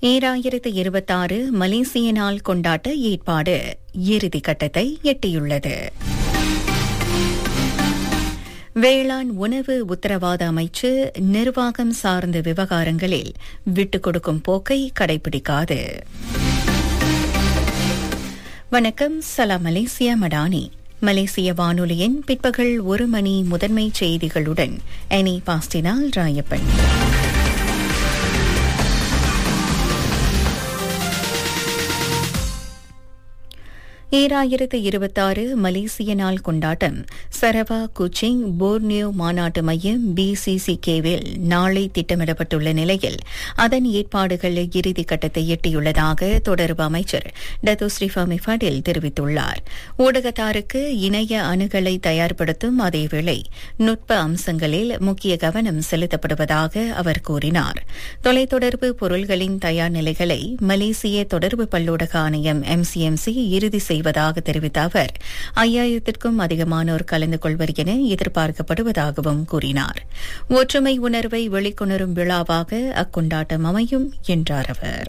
ஈராயிரத்து இருபத்தாறு மலேசிய நாள் கொண்டாட்ட ஏற்பாடு இறுதி கட்டத்தை எட்டியுள்ளது வேளாண் உணவு உத்தரவாத அமைச்சு நிர்வாகம் சார்ந்த விவகாரங்களில் விட்டுக் கொடுக்கும் போக்கை கடைபிடிக்காது வணக்கம் சலாம் மலேசியா மடானி மலேசிய வானொலியின் பிற்பகல் ஒரு மணி முதன்மை செய்திகளுடன் எனி பாஸ்டினால் ராயப்பன் ஈராயிரத்து இருபத்தாறு மலேசிய நாள் கொண்டாட்டம் சரவா குச்சிங் போர்னியோ மாநாட்டு மையம் பிசிசிகேவில் நாளை திட்டமிடப்பட்டுள்ள நிலையில் அதன் ஏற்பாடுகள் இறுதி கட்டத்தை எட்டியுள்ளதாக தொடர்பு அமைச்சர் டத்து ஸ்ரீஃபாமி ஃபடில் தெரிவித்துள்ளார் ஊடகத்தாருக்கு இணைய அணுகலை தயார்படுத்தும் அதேவேளை நுட்ப அம்சங்களில் முக்கிய கவனம் செலுத்தப்படுவதாக அவர் கூறினார் தொலைத்தொடர்பு பொருள்களின் தயார் நிலைகளை மலேசிய தொடர்பு பல்லூடக ஆணையம் எம்சிஎம்சி இறுதி செய்வதாக தெரிவித்த அவர் ஐயாயிரத்திற்கும் அதிகமானோர் கலந்து கொள்வர் என எதிர்பார்க்கப்படுவதாகவும் கூறினார் ஒற்றுமை உணர்வை வெளிக்கொணரும் விழாவாக அக்கொண்டாட்டம் அமையும் என்றார் அவர்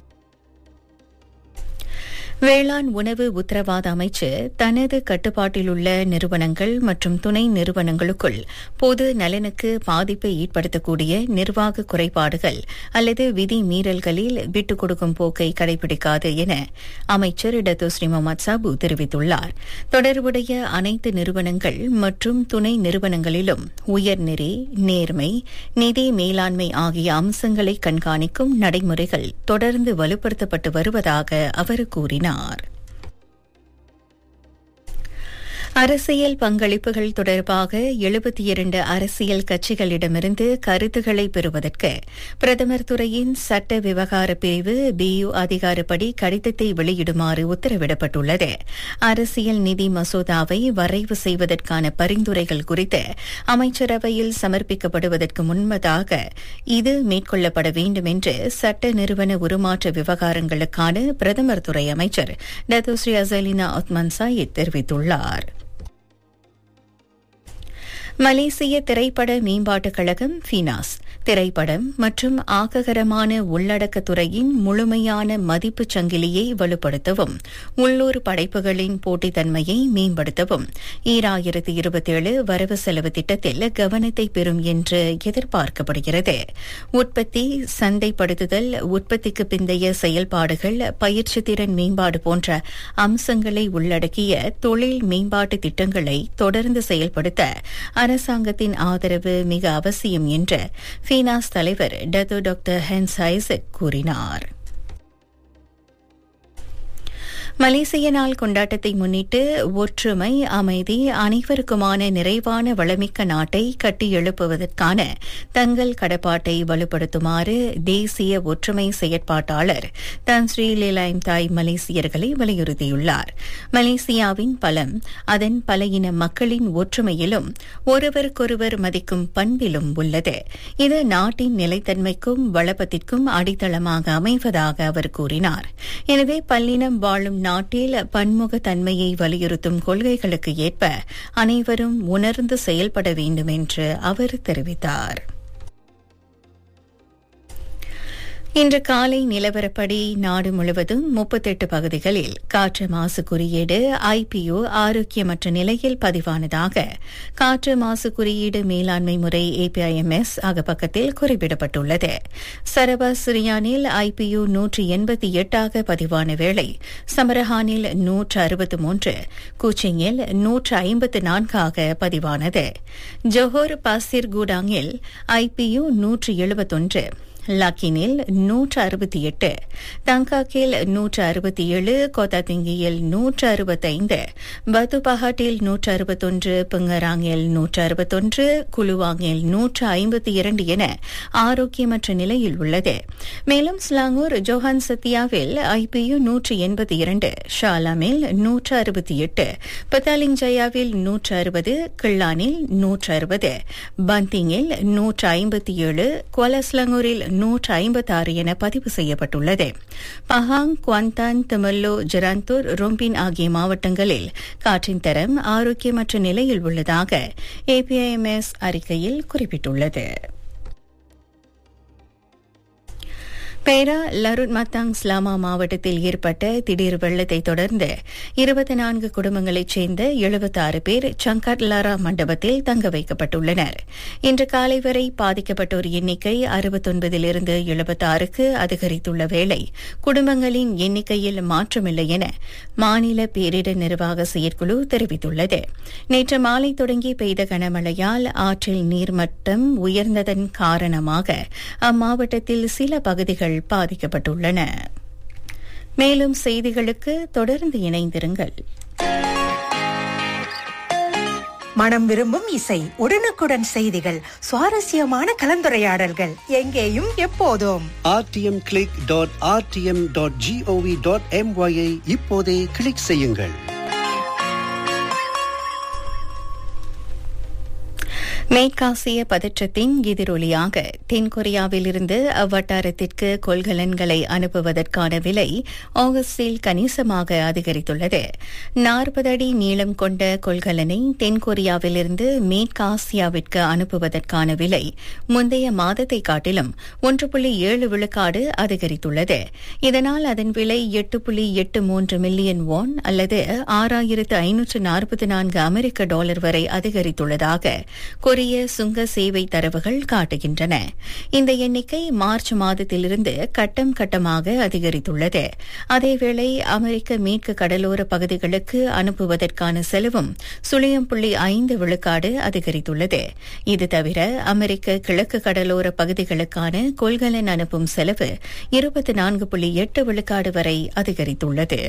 வேளாண் உணவு உத்தரவாத அமைச்சு தனது கட்டுப்பாட்டிலுள்ள நிறுவனங்கள் மற்றும் துணை நிறுவனங்களுக்குள் பொது நலனுக்கு பாதிப்பை ஏற்படுத்தக்கூடிய நிர்வாக குறைபாடுகள் அல்லது விதி மீறல்களில் விட்டுக் கொடுக்கும் போக்கை கடைபிடிக்காது என அமைச்சர் டத்து ஸ்ரீ முகமது சாபு தெரிவித்துள்ளார் தொடர்புடைய அனைத்து நிறுவனங்கள் மற்றும் துணை நிறுவனங்களிலும் உயர்நெறி நேர்மை நிதி மேலாண்மை ஆகிய அம்சங்களை கண்காணிக்கும் நடைமுறைகள் தொடர்ந்து வலுப்படுத்தப்பட்டு வருவதாக அவர் கூறினார் கூறினார் அரசியல் பங்களிப்புகள் தொடர்பாக எழுபத்தி இரண்டு அரசியல் கட்சிகளிடமிருந்து கருத்துக்களை பெறுவதற்கு பிரதமர் துறையின் சட்ட விவகார பிரிவு பியு அதிகாரப்படி கடிதத்தை வெளியிடுமாறு உத்தரவிடப்பட்டுள்ளது அரசியல் நிதி மசோதாவை வரைவு செய்வதற்கான பரிந்துரைகள் குறித்து அமைச்சரவையில் சமர்ப்பிக்கப்படுவதற்கு முன்பதாக இது மேற்கொள்ளப்பட வேண்டும் என்று சட்ட நிறுவன உருமாற்ற விவகாரங்களுக்கான பிரதமர் துறை அமைச்சர் டத்துஸ்ரீ அசலினா ஒத்மன் சாயித் தெரிவித்துள்ளார் மலேசிய திரைப்பட மேம்பாட்டுக் கழகம் ஃபினாஸ் திரைப்படம் மற்றும் ஆக்ககரமான உள்ளடக்கத் துறையின் முழுமையான மதிப்புச் சங்கிலியை வலுப்படுத்தவும் உள்ளூர் படைப்புகளின் போட்டித்தன்மையை மேம்படுத்தவும் ஈராயிரத்து இருபத்தேழு வரவு செலவு திட்டத்தில் கவனத்தை பெறும் என்று எதிர்பார்க்கப்படுகிறது உற்பத்தி சந்தைப்படுத்துதல் உற்பத்திக்கு பிந்தைய செயல்பாடுகள் பயிற்சி திறன் மேம்பாடு போன்ற அம்சங்களை உள்ளடக்கிய தொழில் மேம்பாட்டு திட்டங்களை தொடர்ந்து செயல்படுத்த அரசாங்கத்தின் ஆதரவு மிக அவசியம் என்று ஃபீனாஸ் தலைவர் டத்து டாக்டர் ஹென்ஸ் ஐசக் கூறினார் மலேசிய நாள் கொண்டாட்டத்தை முன்னிட்டு ஒற்றுமை அமைதி அனைவருக்குமான நிறைவான வளமிக்க நாட்டை கட்டியெழுப்புவதற்கான தங்கள் கடப்பாட்டை வலுப்படுத்துமாறு தேசிய ஒற்றுமை செயற்பாட்டாளர் தன் ஸ்ரீ லீலாயம் தாய் மலேசியர்களை வலியுறுத்தியுள்ளார் மலேசியாவின் பலம் அதன் பல இன மக்களின் ஒற்றுமையிலும் ஒருவருக்கொருவர் மதிக்கும் பண்பிலும் உள்ளது இது நாட்டின் நிலைத்தன்மைக்கும் வளப்பத்திற்கும் அடித்தளமாக அமைவதாக அவர் கூறினார் எனவே பல்லினம் வாழும் நாட்டில் பன்முக தன்மையை வலியுறுத்தும் கொள்கைகளுக்கு ஏற்ப அனைவரும் உணர்ந்து செயல்பட வேண்டும் என்று அவர் தெரிவித்தார் இன்று காலை நிலவரப்படி நாடு முழுவதும் முப்பத்தெட்டு பகுதிகளில் காற்று மாசு குறியீடு ஐபிஓ ஆரோக்கியமற்ற நிலையில் பதிவானதாக காற்று மாசு குறியீடு மேலாண்மை முறை ஏபிஐஎம்எஸ் அகப்பக்கத்தில் குறிப்பிடப்பட்டுள்ளது சரபா சிரியானில் ஐபிஓ நூற்றி எண்பத்தி எட்டாக பதிவான வேளை சமரஹானில் நூற்று அறுபத்து மூன்று கூச்சிங்கில் நூற்று ஐம்பத்து நான்காக பதிவானது ஜோஹர் பாசிர் கூடாங்கில் ஐபியு நூற்று எழுபத்தொன்று லக்கினில் நூற்று அறுபத்தி எட்டு தங்காக்கில் நூற்று அறுபத்தி ஏழு கோத்தாத்திங்கியில் நூற்று அறுபத்தைந்து பத்துபஹாட்டில் நூற்று அறுபத்தொன்று பிங்கராங்கில் நூற்று அறுபத்தொன்று குலுவாங்கில் நூற்று ஐம்பத்தி இரண்டு என ஆரோக்கியமற்ற நிலையில் உள்ளது மேலும் ஸ்லாங்கூர் ஜோஹான் சத்தியாவில் ஐபியு நூற்று எண்பத்தி இரண்டு ஷாலாமில் நூற்று அறுபத்தி எட்டு பத்தாலிங் ஜயாவில் நூற்று அறுபது கிள்ளானில் நூற்று அறுபது பந்திங்கில் நூற்று ஐம்பத்தி ஏழு குவலஸ்லங்கூரில் நூற்று ஐம்பத்தாறு என பதிவு செய்யப்பட்டுள்ளது பஹாங் குவாந்தான் திமல்லோ ஜெராந்தூர் ரொம்பின் ஆகிய மாவட்டங்களில் காற்றின் தரம் ஆரோக்கியமற்ற நிலையில் உள்ளதாக ஏபிஐஎம்எஸ் அறிக்கையில் குறிப்பிட்டுள்ளது பேரா லருட் மத்தாங் ஸ்லாமா மாவட்டத்தில் ஏற்பட்ட திடீர் வெள்ளத்தை தொடர்ந்து இருபத்தி நான்கு குடும்பங்களைச் சேர்ந்த எழுபத்தாறு பேர் சங்கட்லாரா மண்டபத்தில் தங்க வைக்கப்பட்டுள்ளனர் இன்று காலை வரை பாதிக்கப்பட்டோர் எண்ணிக்கை அறுபத்தொன்பதிலிருந்து எழுபத்தாறுக்கு அதிகரித்துள்ள வேளை குடும்பங்களின் எண்ணிக்கையில் மாற்றமில்லை என மாநில பேரிடர் நிர்வாக செயற்குழு தெரிவித்துள்ளது நேற்று மாலை தொடங்கி பெய்த கனமழையால் ஆற்றில் நீர்மட்டம் உயர்ந்ததன் காரணமாக அம்மாவட்டத்தில் சில பகுதிகள் பாதிக்கப்பட்டுள்ளன மேலும் செய்திகளுக்கு தொடர்ந்து இணைந்திருங்கள் மனம் விரும்பும் இசை உடனுக்குடன் செய்திகள் சுவாரஸ்யமான கலந்துரையாடல்கள் எங்கேயும் எப்போதும் RTM click dot RTM dot G O V dot எம்ஒயை இப்போதே கிளிக் செய்யுங்கள் மேற்காசிய பதற்றத்தின் எதிரொலியாக தென்கொரியாவிலிருந்து அவ்வட்டாரத்திற்கு கொள்கலன்களை அனுப்புவதற்கான விலை ஆகஸ்டில் கணிசமாக அதிகரித்துள்ளது நாற்பது அடி நீளம் கொண்ட கொள்கலனை தென்கொரியாவிலிருந்து மேற்காசியாவிற்கு அனுப்புவதற்கான விலை முந்தைய மாதத்தை காட்டிலும் ஒன்று புள்ளி ஏழு விழுக்காடு அதிகரித்துள்ளது இதனால் அதன் விலை எட்டு புள்ளி எட்டு மூன்று மில்லியன் வான் அல்லது ஆறாயிரத்து ஐநூற்று நாற்பத்தி நான்கு அமெரிக்க டாலர் வரை அதிகரித்துள்ளதாக கொரிய சுங்க சேவை தரவுகள் காட்டுகின்றன இந்த எண்ணிக்கை மார்ச் மாதத்திலிருந்து கட்டம் கட்டமாக அதிகரித்துள்ளது அதேவேளை அமெரிக்க மேற்கு கடலோர பகுதிகளுக்கு அனுப்புவதற்கான செலவும் சுழியம் புள்ளி ஐந்து விழுக்காடு அதிகரித்துள்ளது இது தவிர அமெரிக்க கிழக்கு கடலோர பகுதிகளுக்கான கொள்கலன் அனுப்பும் செலவு இருபத்தி நான்கு புள்ளி எட்டு விழுக்காடு வரை அதிகரித்துள்ளது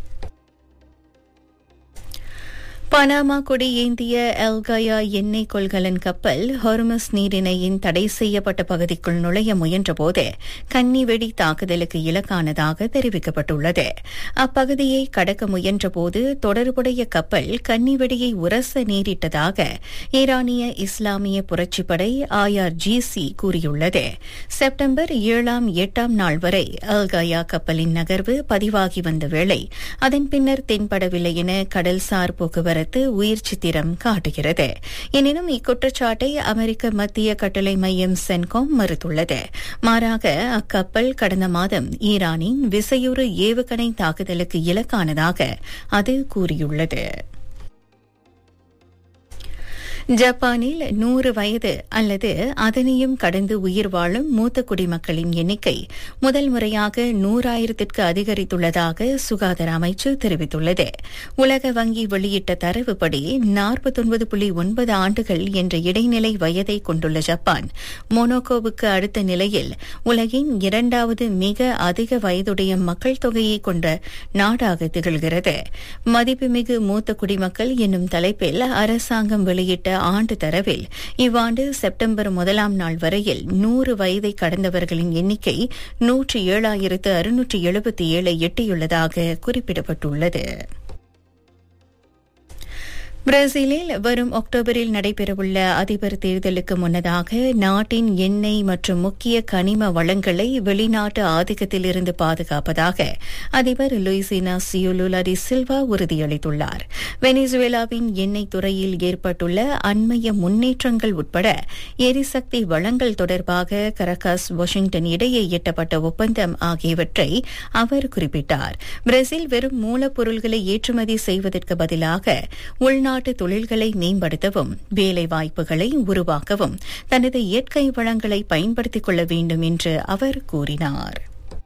பனாமா கொடி ஏந்திய எல்கயா எண்ணெய் கொள்கலன் கப்பல் ஹொர்மஸ் நீரிணையின் தடை செய்யப்பட்ட பகுதிக்குள் நுழைய முயன்றபோது கன்னி வெடி தாக்குதலுக்கு இலக்கானதாக தெரிவிக்கப்பட்டுள்ளது அப்பகுதியை கடக்க முயன்றபோது தொடர்புடைய கப்பல் கன்னி வெடியை உரச நேரிட்டதாக ஈரானிய இஸ்லாமிய புரட்சிப்படை ஐஆர்ஜிசி கூறியுள்ளது செப்டம்பர் ஏழாம் எட்டாம் நாள் வரை அல்கயா கப்பலின் நகர்வு பதிவாகி வந்த வேளை அதன் பின்னர் தென்படவில்லை என கடல்சார் போக்குவரத்து போக்குவரத்து உயிர் சித்திரம் காட்டுகிறது எனினும் இக்குற்றச்சாட்டை அமெரிக்க மத்திய கட்டளை மையம் சென்காம் மறுத்துள்ளது மாறாக அக்கப்பல் கடந்த மாதம் ஈரானின் விசையுறு ஏவுகணை தாக்குதலுக்கு இலக்கானதாக அது கூறியுள்ளது ஜப்பானில் நூறு வயது அல்லது அதனையும் கடந்து உயிர் வாழும் மூத்த குடிமக்களின் எண்ணிக்கை முதல் முறையாக நூறாயிரத்திற்கு அதிகரித்துள்ளதாக சுகாதார அமைச்சு தெரிவித்துள்ளது உலக வங்கி வெளியிட்ட தரவுப்படி நாற்பத்தொன்பது புள்ளி ஒன்பது ஆண்டுகள் என்ற இடைநிலை வயதை கொண்டுள்ள ஜப்பான் மொனோகோவுக்கு அடுத்த நிலையில் உலகின் இரண்டாவது மிக அதிக வயதுடைய மக்கள் தொகையை கொண்ட நாடாக திகழ்கிறது மதிப்புமிகு மூத்த குடிமக்கள் என்னும் தலைப்பில் அரசாங்கம் வெளியிட்ட ஆண்டு தரவில் இவ்வாண்டு செப்டம்பர் முதலாம் நாள் வரையில் நூறு வயதை கடந்தவர்களின் எண்ணிக்கை நூற்று ஏழாயிரத்து அறுநூற்று எழுபத்தி ஏழை எட்டியுள்ளதாக குறிப்பிடப்பட்டுள்ளது பிரேசிலில் வரும் அக்டோபரில் நடைபெறவுள்ள அதிபர் தேர்தலுக்கு முன்னதாக நாட்டின் எண்ணெய் மற்றும் முக்கிய கனிம வளங்களை வெளிநாட்டு ஆதிக்கத்திலிருந்து பாதுகாப்பதாக அதிபர் லூயிசினா சியோலுலா டி சில்வா உறுதியளித்துள்ளார் வெனிசுவேலாவின் எண்ணெய் துறையில் ஏற்பட்டுள்ள அண்மைய முன்னேற்றங்கள் உட்பட எரிசக்தி வளங்கள் தொடர்பாக கரகாஸ் வாஷிங்டன் இடையே எட்டப்பட்ட ஒப்பந்தம் ஆகியவற்றை அவர் குறிப்பிட்டார் பிரேசில் வெறும் மூலப்பொருள்களை ஏற்றுமதி செய்வதற்கு பதிலாக உள்நாட்டு உள்நாட்டு தொழில்களை மேம்படுத்தவும் வேலை வாய்ப்புகளை உருவாக்கவும் தனது இயற்கை வளங்களை பயன்படுத்திக் கொள்ள வேண்டும் என்று அவர் கூறினார்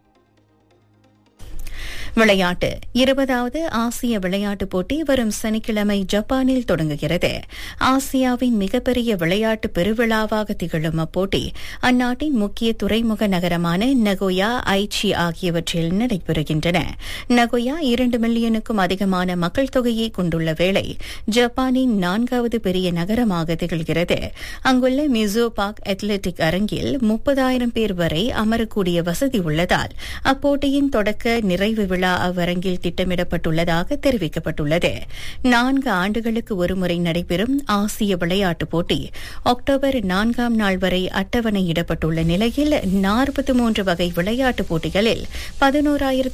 விளையாட்டு இருபதாவது ஆசிய விளையாட்டுப் போட்டி வரும் சனிக்கிழமை ஜப்பானில் தொடங்குகிறது ஆசியாவின் மிகப்பெரிய விளையாட்டு பெருவிழாவாக திகழும் அப்போட்டி அந்நாட்டின் முக்கிய துறைமுக நகரமான நகோயா ஐச்சி ஆகியவற்றில் நடைபெறுகின்றன நகோயா இரண்டு மில்லியனுக்கும் அதிகமான மக்கள் தொகையை கொண்டுள்ள வேளை ஜப்பானின் நான்காவது பெரிய நகரமாக திகழ்கிறது அங்குள்ள மிசோ பார்க் அத்லெட்டிக் அரங்கில் முப்பதாயிரம் பேர் வரை அமரக்கூடிய வசதி உள்ளதால் அப்போட்டியின் தொடக்க நிறைவு விழா அவ்வரங்கில் திட்டமிடப்பட்டுள்ளதாக தெரிவிக்கப்பட்டுள்ளது நான்கு ஆண்டுகளுக்கு ஒருமுறை நடைபெறும் ஆசிய விளையாட்டுப் போட்டி அக்டோபர் நான்காம் நாள் வரை அட்டவணையிடப்பட்டுள்ள நிலையில் நாற்பத்தி மூன்று வகை விளையாட்டுப் போட்டிகளில் பதினோராயிரத்து